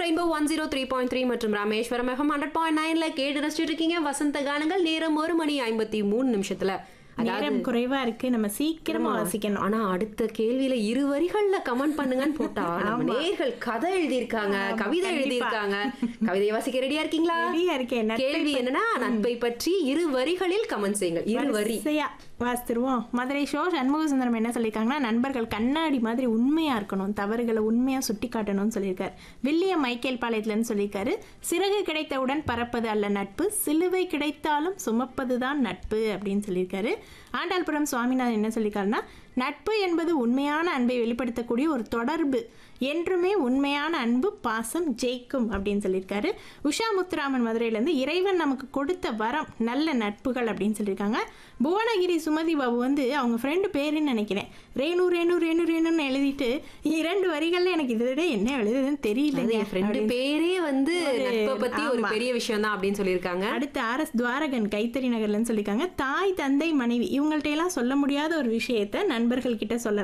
rainbow one zero three point three மற்றும் Rameswaram FM hundred point நைன்ல கேட்டு ரசிச்சுட்டு இருக்கீங்க வசந்த கானங்கள் நேரம் ஒரு மணி ஐம்பத்தி மூணு நிமிஷத்துல நேரம் குறைவா இருக்கு நம்ம சீக்கிரமா வாசிக்கணும் ஆனா அடுத்த கேள்வியில இரு வரிகள்ல கமெண்ட் பண்ணுங்கன்னு போட்டா நம்ம நேர்கள் கதை எழுதியிருக்காங்க கவிதை எழுதியிருக்காங்க கவிதை வாசிக்க ரெடியா இருக்கீங்களா ரெடியா இருக்கேன் நட்பை கேள்வி என்னன்னா நட்பை பற்றி இரு வரிகளில் கமெண்ட் செய்யுங்கள் இரு வரி வரிசையா வாசித்துருவோம் மதுரை ஷோ சண்முக சுந்தரம் என்ன சொல்லியிருக்காங்கன்னா நண்பர்கள் கண்ணாடி மாதிரி உண்மையா இருக்கணும் தவறுகளை உண்மையா சுட்டி காட்டணும்னு சொல்லியிருக்காரு வில்லியம் மைக்கேல் பாளையத்துலன்னு சொல்லியிருக்காரு சிறகு கிடைத்தவுடன் பறப்பது அல்ல நட்பு சிலுவை கிடைத்தாலும் சுமப்பதுதான் நட்பு அப்படின்னு சொல்லியிருக்காரு ஆண்டாள்புரம் சுவாமிநாதன் என்ன சொல்லியிருக்காருன்னா நட்பு என்பது உண்மையான அன்பை வெளிப்படுத்தக்கூடிய ஒரு தொடர்பு என்றுமே உண்மையான அன்பு பாசம் ஜெயிக்கும் அப்படின்னு சொல்லியிருக்காரு உஷா முத்துராமன் மதுரையிலேருந்து இறைவன் நமக்கு கொடுத்த வரம் நல்ல நட்புகள் அப்படின்னு சொல்லியிருக்காங்க புவனகிரி சுமதி பாபு வந்து அவங்க ஃப்ரெண்டு பேருன்னு நினைக்கிறேன் ரேணு ரேணு ரேணு ரேணுன்னு எழுதிட்டு இரண்டு வரிகள்ல எனக்கு இதை விட என்ன எழுதுதுன்னு தெரியல என் ஃப்ரெண்டு பேரே வந்து நட்பை பத்தி ஒரு பெரிய விஷயம் தான் அப்படின்னு சொல்லியிருக்காங்க அடுத்து ஆர் எஸ் துவாரகன் கைத்தறி நகர்லன்னு சொல்லியிருக்காங்க தாய் தந்தை மனைவி இவங்கள்ட்ட எல்லாம் சொல்ல முடியாத ஒரு விஷயத்த நண்பர்கள் கிட்ட சொல்லலாம்